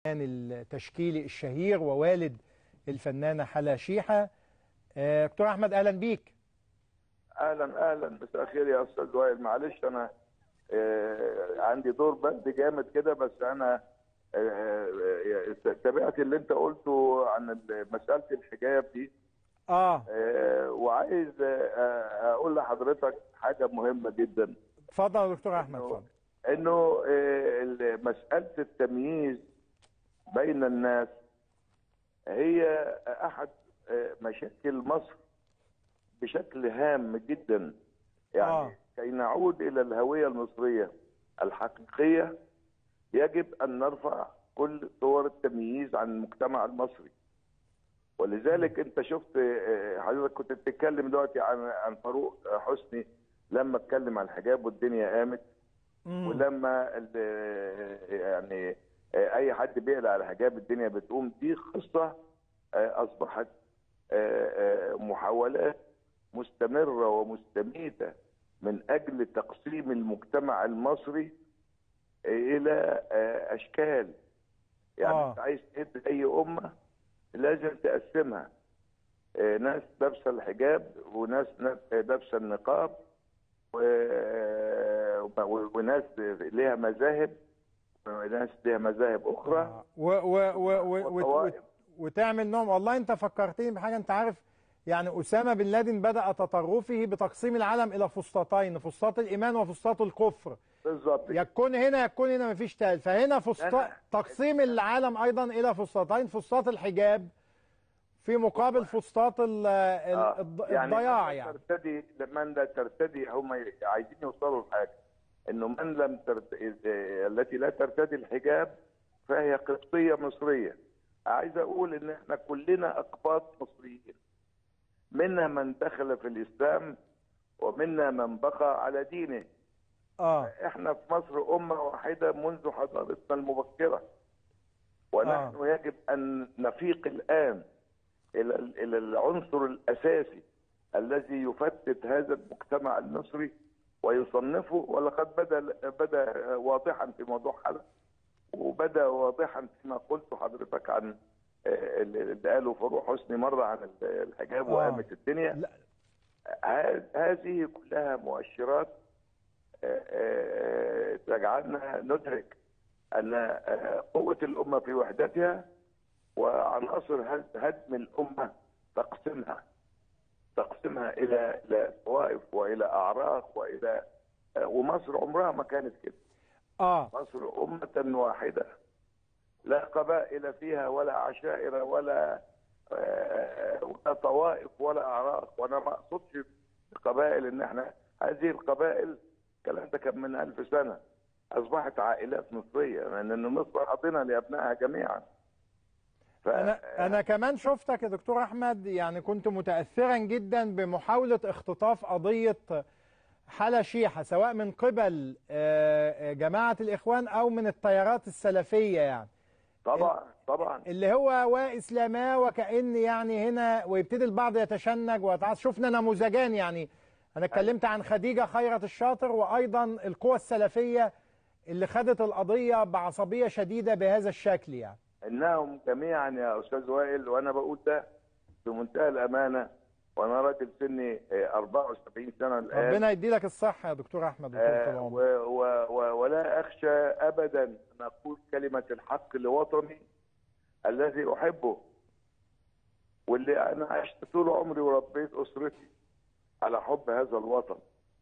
التشكيلي الشهير ووالد الفنانة حلا شيحة آه، دكتور أحمد أهلا بيك اهلا اهلا مساء الخير يا استاذ وائل معلش انا آه عندي دور برد جامد كده بس انا آه آه تابعت اللي انت قلته عن ال- مساله الحجاب دي آه آه وعايز آه اقول لحضرتك حاجه مهمه جدا اتفضل يا دكتور أحمد اتفضل انه آه ال- مساله التمييز بين الناس هي احد آه مشاكل مصر بشكل هام جدا يعني آه. كي نعود الى الهويه المصريه الحقيقيه يجب ان نرفع كل صور التمييز عن المجتمع المصري ولذلك انت شفت آه، حضرتك كنت بتتكلم دلوقتي عن عن فاروق حسني لما اتكلم عن الحجاب والدنيا قامت مم. ولما ال- يعني اي حد بيقلع على الحجاب الدنيا بتقوم دي قصه آه، اصبحت آه، آه، محاولات مستمره ومستميته من اجل تقسيم المجتمع المصري الى آه، اشكال يعني آه. انت عايز تهد اي امه لازم تقسمها آه، ناس لابسه الحجاب وناس نا- لابسه النقاب و- و- وناس ليها مذاهب وناس ليها مذاهب اخرى آه. و و و و و وطوائف. وتعمل نوم والله أنت فكرتني بحاجة أنت عارف يعني أسامة بن لادن بدأ تطرفه بتقسيم العالم إلى فسطاطين فسطاط الإيمان وفسطاط الكفر بالظبط يكون هنا يكون هنا مفيش تال فهنا فسطاط أنا- تقسيم العالم ايضا الى فسطاطين فسطاط الحجاب في مقابل فسطاط ال- ال- آه، الض- يعني الضياع من لا يعني ترتدي من لا ترتدي هم عايزين يوصلوا لحاجه انه من لم ترت... التي لا ترتدي الحجاب فهي قبطيه مصريه عايز اقول ان احنا كلنا اقباط مصريين منها من دخل في الاسلام ومنا من بقى على دينه اه احنا في مصر امه واحده منذ حضارتنا المبكره ونحن آه. يجب ان نفيق الان الى الى العنصر الاساسي الذي يفتت هذا المجتمع المصري ويصنفه ولقد بدا بدا واضحا في موضوع حلب وبدا واضحا فيما قلت حضرتك عن آه، اللي قاله فاروق حسني مره عن الحجاب آه. وقامت الدنيا لا ه- هذه كلها مؤشرات آه، آه، تجعلنا ندرك ان آه، قوه الامه في وحدتها وعناصر هد- هدم الامه تقسمها تقسمها الى الى طوائف والى اعراق والى آه، ومصر عمرها ما كانت كده اه مصر أمة واحدة لا قبائل فيها ولا عشائر ولا آه، ولا طوائف ولا أعراق وأنا ما أقصدش القبائل إن إحنا هذه القبائل الكلام ده كان من ألف سنة أصبحت عائلات مصرية لأن مصر حاضنة لأبنائها جميعا ف... انا انا كمان شفتك يا دكتور احمد يعني كنت متاثرا جدا بمحاوله اختطاف قضيه حلا شيحه سواء من قبل آه، آه، جماعه الاخوان او من التيارات السلفيه يعني طبعا طبعا اللي هو واسلاماه وكأن يعني هنا ويبتدي البعض يتشنج ويتعصب شفنا نموذجان يعني انا اتكلمت عن خديجه خيرت الشاطر وايضا القوى السلفيه اللي خدت القضيه بعصبيه شديده بهذا الشكل يعني انهم جميعا يا استاذ وائل وانا بقول ده بمنتهى الامانه وانا راجل سني آه، 74 سنه الان ربنا يدي لك الصحه يا دكتور احمد وطول آه، العمر و- و- و- ولا اخشى ابدا ان اقول كلمه الحق لوطني الذي احبه واللي انا عشت طول عمري وربيت اسرتي على حب هذا الوطن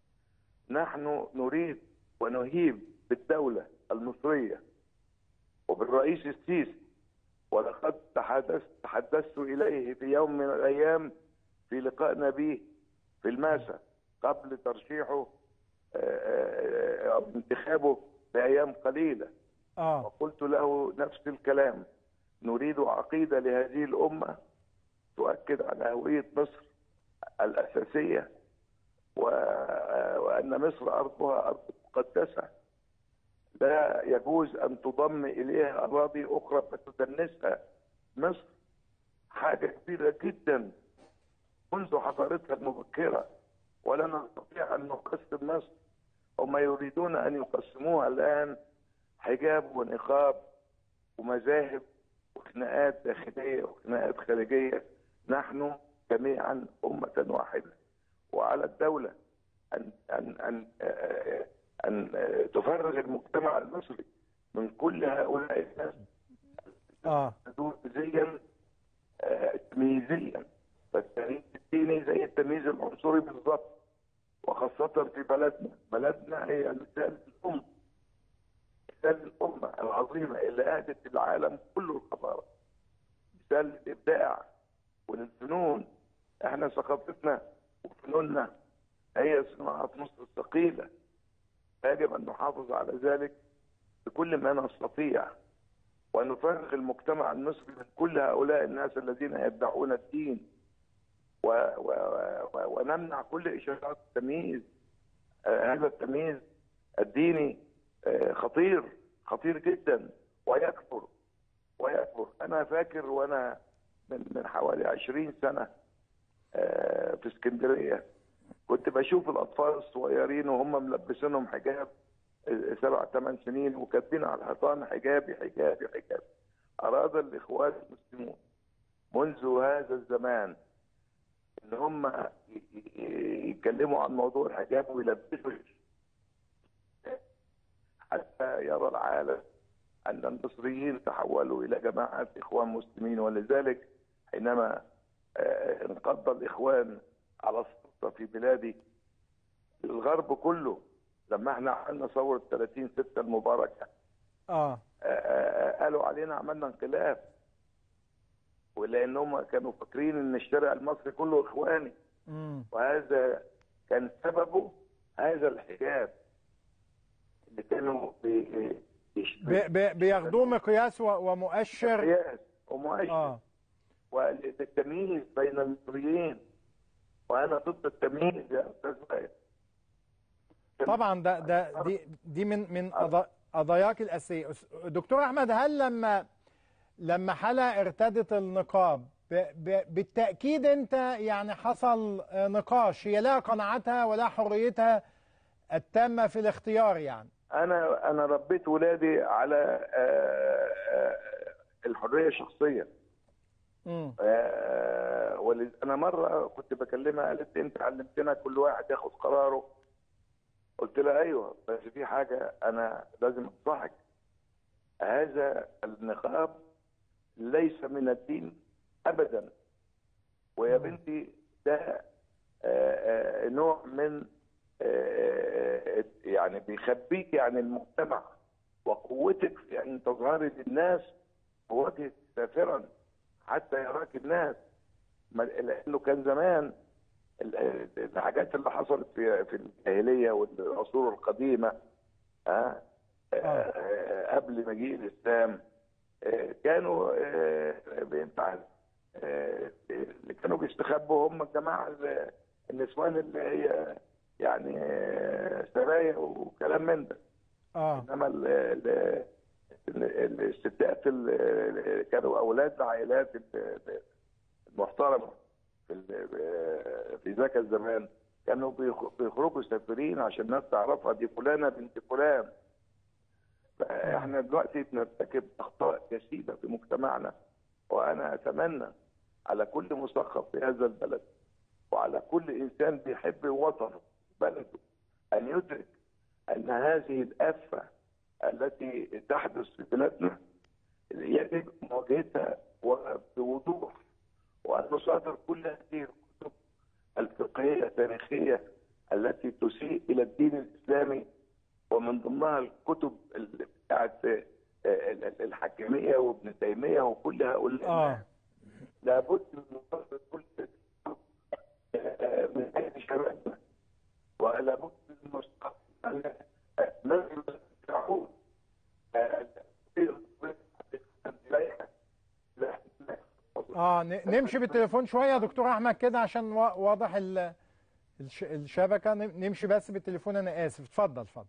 نحن نريد ونهيب بالدوله المصريه وبالرئيس السيسي ولقد تحدثت تحدثت اليه في يوم من الايام في لقائنا به في الماسة قبل ترشيحه آه، آه، أو انتخابه بأيام قليلة اه وقلت له نفس الكلام نريد عقيدة لهذه الأمة تؤكد على هوية مصر الأساسية و- آه، وأن مصر أرضها أرض مقدسة لا يجوز أن تضم إليها أراضي أخرى فتدنسها مصر حاجة كبيرة جدا منذ حضارتها المبكرة ولا نستطيع أن نقسم مصر هم يريدون أن يقسموها الآن حجاب ونقاب ومذاهب وخناقات داخليه وخناقات خارجيه نحن جميعا امه واحده وعلى الدوله ان ان ان آه، ان آه، تفرغ المجتمع المصري من كل هؤلاء الناس اه تمييزيا آه، تمييزيا فالتمييز الديني زي التمييز العنصري بالضبط وخاصة في بلدنا بلدنا هي مثال الأم مثال الأمة العظيمة اللي أهدت العالم كله الحضارة مثال الإبداع والفنون احنا ثقافتنا وفنوننا هي صناعة مصر الثقيلة يجب أن نحافظ على ذلك بكل ما نستطيع ونفرغ المجتمع المصري من كل هؤلاء الناس الذين يدعون الدين و و و ونمنع كل إشارات التمييز آه، هذا التمييز الديني آه، خطير خطير جدا ويكبر ويكبر أنا فاكر وأنا من من حوالي 20 سنة آه، في اسكندرية كنت بشوف الأطفال الصغيرين وهم ملبسينهم حجاب سبع ثمان سنين وكاتبين على الحيطان حجابي حجابي حجابي أراد الإخوان المسلمون منذ هذا الزمان إن هم ي- ي- يتكلموا عن موضوع الحجاب ويلبسوا حتى يرى العالم أن المصريين تحولوا إلى جماعة إخوان مسلمين ولذلك حينما آه، انقض الإخوان على السلطة في بلادي الغرب كله لما احنا عملنا ثورة 30 6 المباركة اه آه، آه، قالوا علينا عملنا انقلاب ولانهم كانوا فاكرين ان الشارع المصري كله اخواني امم وهذا كان سببه هذا الحجاب اللي كانوا بي- بي- بي- بياخدوه مقياس و- ومؤشر قياس ومؤشر اه والتمييز بين المصريين وانا ضد التمييز يا استاذ وائل طبعا ده ده دي دي من من قضا- قضاياك الاساسيه أس- دكتور احمد هل لما لما حلا ارتدت النقاب ب- ب- بالتاكيد انت يعني حصل آه، نقاش هي لها قناعاتها ولا حريتها التامه في الاختيار يعني انا انا ربيت ولادي على آه، آه، الحريه الشخصيه امم آه، ولذ- انا مره كنت بكلمها قالت لي انت علمتنا كل واحد ياخد قراره قلت لها ايوه بس في حاجه انا لازم انصحك هذا النقاب ليس من الدين ابدا ويا بنتي ده آه، آه، نوع من آه، يعني بيخبيك عن المجتمع وقوتك في ان تظهري للناس بوجهك سافرا حتى يراك الناس ما- لانه كان زمان ال- الحاجات اللي حصلت في في الجاهليه والعصور القديمه ها آه، قبل مجيء الاسلام آه، كانوا آه، بينفع آه، اللي كانوا بيستخبوا هم الجماعه ال- النسوان اللي هي يعني آه، سرايا وكلام من ده اه انما ال- ال- ال- الستات اللي كانوا اولاد عائلات ال- المحترمه في ال- في ذاك الزمان كانوا بيخ- بيخرجوا سافرين عشان الناس تعرفها دي فلانه بنت فلان فاحنا دلوقتي بنرتكب اخطاء جسيمه في مجتمعنا وانا اتمنى على كل مثقف في هذا البلد وعلى كل انسان بيحب وطنه بلده ان يدرك ان هذه الافه التي تحدث في بلادنا يجب مواجهتها بوضوح وان نصادر كل هذه الكتب الفقهيه التاريخيه التي تسيء الى الدين الاسلامي ومن ضمنها الكتب اللي بتاعت الحكميه وابن تيميه وكل هؤلاء اه لابد من مصادر كل من اجل شبابنا ولابد من مستقبل لازم تعود اه ن- نمشي بالتليفون شويه يا دكتور احمد كده عشان وا- واضح ال- الش- الشبكه نم- نمشي بس بالتليفون انا اسف اتفضل اتفضل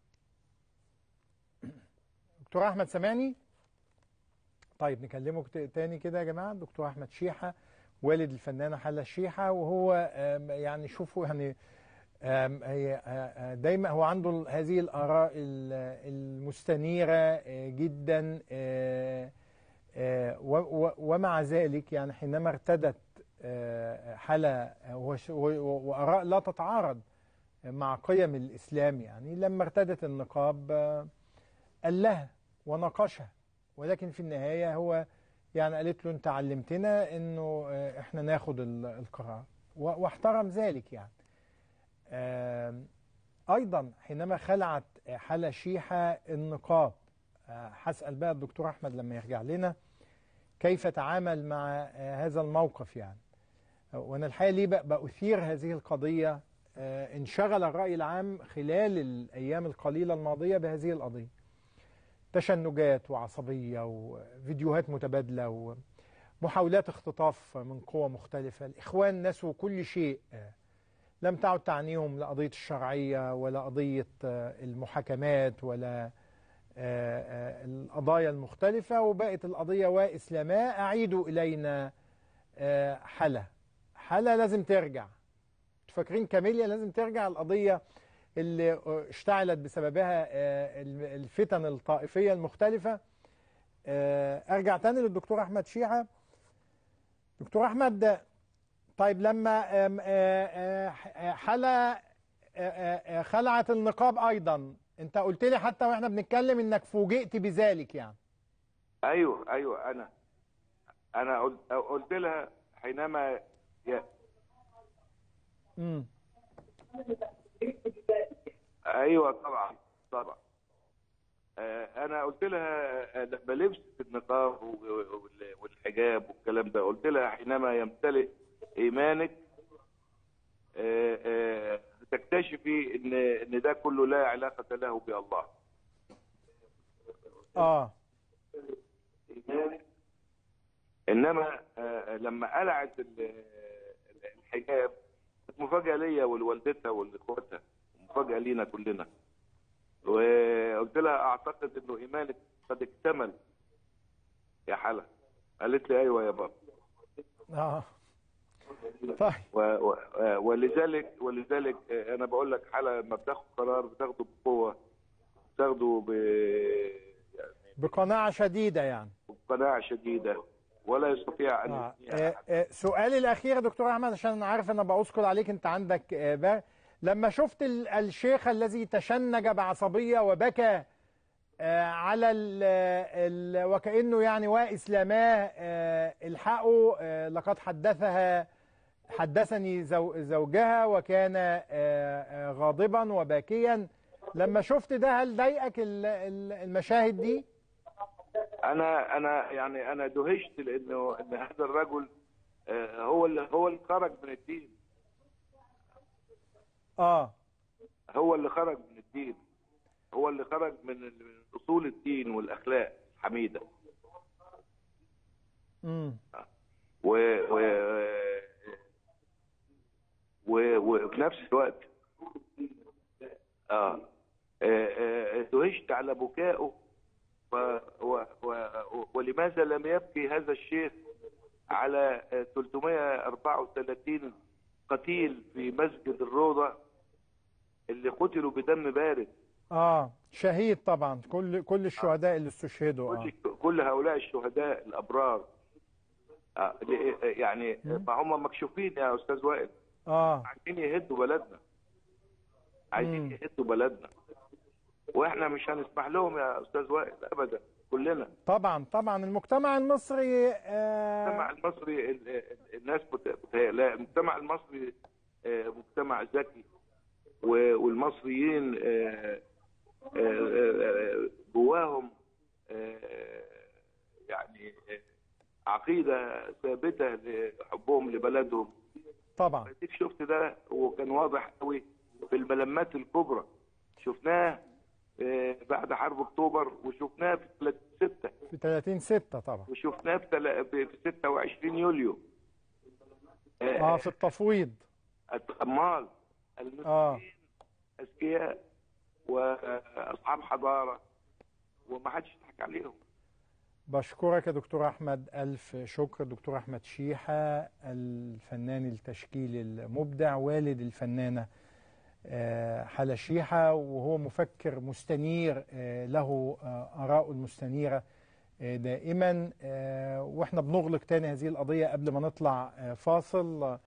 دكتور احمد سامعني طيب نكلمه كت- تاني كده يا جماعه دكتور احمد شيحه والد الفنانه حلا شيحه وهو آم، يعني شوفوا يعني آم، هي آه، آه، دايما هو عنده ال- هذه الآراء ال- المستنيرة آه، جدا آه، آه، و- و- ومع ذلك يعني حينما ارتدت آه، حالة وش- و- وآراء لا تتعارض مع قيم الإسلام يعني لما ارتدت النقاب آه، قال لها وناقشها ولكن في النهاية هو يعني قالت له انت علمتنا انه آه، احنا ناخد ال- القرار و- واحترم ذلك يعني آم، ايضا حينما خلعت حلا شيحة النقاب آه، هسأل بقى الدكتور احمد لما يرجع لنا كيف تعامل مع آه، هذا الموقف يعني وانا الحقيقه ليه بقى بأثير هذه القضيه آه، انشغل الرأي العام خلال الأيام القليلة الماضية بهذه القضية تشنجات وعصبية وفيديوهات متبادلة ومحاولات اختطاف من قوى مختلفة الإخوان نسوا كل شيء آه، لم تعد تعنيهم لا قضية الشرعية ولا قضية آه، المحاكمات ولا آه، آه، القضايا المختلفة وبقت القضية وإسلاماء أعيدوا إلينا آه، حلا حلا لازم ترجع فاكرين كاميليا لازم ترجع القضية اللي اشتعلت بسببها آه، الفتن الطائفية المختلفة آه، ارجع تاني للدكتور احمد شيعة دكتور احمد طيب لما آم، آه، آه، حلا آه، آه، آه، خلعت النقاب ايضا انت قلت لي حتى واحنا بنتكلم انك فوجئت بذلك يعني ايوه ايوه انا انا قلت قلت لها حينما ي... امم ايوه طبعا طبعا آه، انا قلت لها آه، لما لبست النقاب و- وال- والحجاب والكلام ده قلت لها حينما يمتلئ ايمانك آه، آه، تكتشفي ان ان ده كله لا علاقه له بالله اه انما آه، لما قلعت ال- الحجاب كانت مفاجاه ليا ولوالدتها ولاخواتها مفاجاه لينا كلنا وقلت لها اعتقد انه ايمانك قد اكتمل يا حلا قالت لي ايوه يا بابا اه طيب و و ولذلك ولذلك انا بقول لك حلا لما بتاخد قرار بتاخده بقوه بتاخده ب يعني بقناعة شديدة يعني بقناعه شديده ولا يستطيع ان آه. يثنيها آه، آه، سؤالي الأخير يا دكتور أحمد عشان أنا عارف أنا بأذكر عليك أنت عندك آه، بر لما شفت ال- الشيخ الذي تشنج بعصبية وبكى آه، على ال ال وكأنه يعني وإسلاماه آه، الحقوا آه، لقد حدثها حدثني زو زوجها وكان آه، آه، غاضبا وباكيا لما شفت ده هل ضايقك ال- ال- المشاهد دي؟ انا انا يعني انا دهشت لانه ان هذا الرجل آه، هو اللي هو اللي خرج من الدين اه هو اللي خرج من الدين هو اللي خرج من ال- من اصول الدين والاخلاق الحميده امم و و و- وفي نفس الوقت اه آه، آه، دهشت على بكائه و و و ولماذا لم يبكي هذا الشيخ على آه، 334 قتيل في مسجد الروضة اللي قتلوا بدم بارد اه شهيد طبعا كل كل الشهداء اللي استشهدوا اه كل كل هؤلاء الشهداء الأبرار آه، ل- يعني ما هم مكشوفين يا أستاذ وائل اه عايزين يهدوا بلدنا عايزين مم. يهدوا بلدنا واحنا مش هنسمح لهم يا استاذ وائل ابدا كلنا طبعا طبعا المجتمع المصري المجتمع آه المصري ال- ال- الناس مت- متهيأ المجتمع المصري آه، مجتمع ذكي و- والمصريين آه، آه، آه، جواهم آه، يعني آه، عقيده ثابته لحبهم لبلدهم طبعا اديك شفت ده وكان واضح قوي في الملمات الكبرى شفناه آه، بعد حرب اكتوبر وشفناه في 30 6 في 30 6 طبعا وشفناه في تل- في 26 يوليو اه في التفويض امال اه المسلمين اذكياء واصحاب حضاره وما حدش يضحك عليهم بشكرك يا دكتور احمد الف شكر دكتور احمد شيحه الفنان التشكيلي المبدع والد الفنانه آه، حلشيحة وهو مفكر مستنير آه، له آه، آراءه المستنيرة آه، دائما آه، واحنا بنغلق تاني هذه القضية قبل ما نطلع آه، فاصل